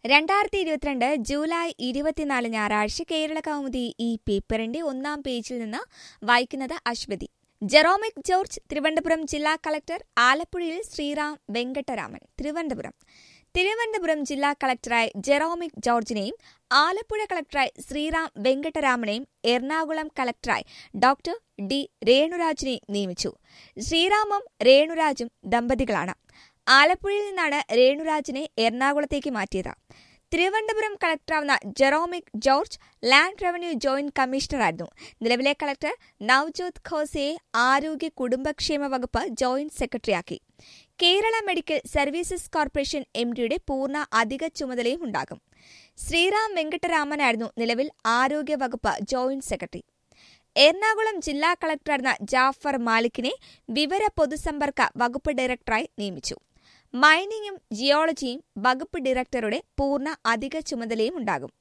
രണ്ടായിരത്തി ഇരുപത്തിരണ്ട് ജൂലൈ ഇരുപത്തിനാല് ഞായറാഴ്ച കേരള കൗമുദി ഈ പേപ്പറിന്റെ ഒന്നാം പേജിൽ നിന്ന് വായിക്കുന്നത് അശ്വതി ജെറോമിക് ജോർജ് തിരുവനന്തപുരം ജില്ലാ കളക്ടർ ആലപ്പുഴയിൽ ശ്രീറാം വെങ്കട്ടരാമൻ തിരുവനന്തപുരം തിരുവനന്തപുരം ജില്ലാ കളക്ടറായി ജെറോമിക് ജോർജിനെയും ആലപ്പുഴ കളക്ടറായി ശ്രീറാം വെങ്കട്ടരാമനെയും എറണാകുളം കളക്ടറായി ഡോക്ടർ ഡി രേണുരാജിനെയും നിയമിച്ചു ശ്രീറാമും രേണുരാജും ദമ്പതികളാണ് ആലപ്പുഴയിൽ നിന്നാണ് രേണുരാജിനെ എറണാകുളത്തേക്ക് മാറ്റിയത് തിരുവനന്തപുരം കളക്ടറാവുന്ന Jeromic George land revenue joint കമ്മീഷണറായിരുന്നു നിലവിലെ കളക്ടർ നവ്ജോത് ഖോസയെ ആരോഗ്യ കുടുംബക്ഷേമ വകുപ്പ് ജോയിന്റ് സെക്രട്ടറിയാക്കി Kerala medical services corporation M ഡിയുടെ പൂർണ്ണ അധിക ചുമതലയും ഉണ്ടാകും ശ്രീറാം വെങ്കട്ടരാമനായിരുന്നു നിലവിൽ ആരോഗ്യ വകുപ്പ് ജോയിന്റ് സെക്രട്ടറി എറണാകുളം ജില്ലാ കളക്ടറായിരുന്ന ജാഫർ മാലിക്കിനെ വിവര പൊതുസമ്പർക്ക വകുപ്പ് ഡയറക്ടറായി നിയമിച്ചു മൈനിങ്ങും ജിയോളജിയും വകുപ്പ് ഡയറക്ടറുടെ പൂർണ്ണ അധിക ചുമതലയും ഉണ്ടാകും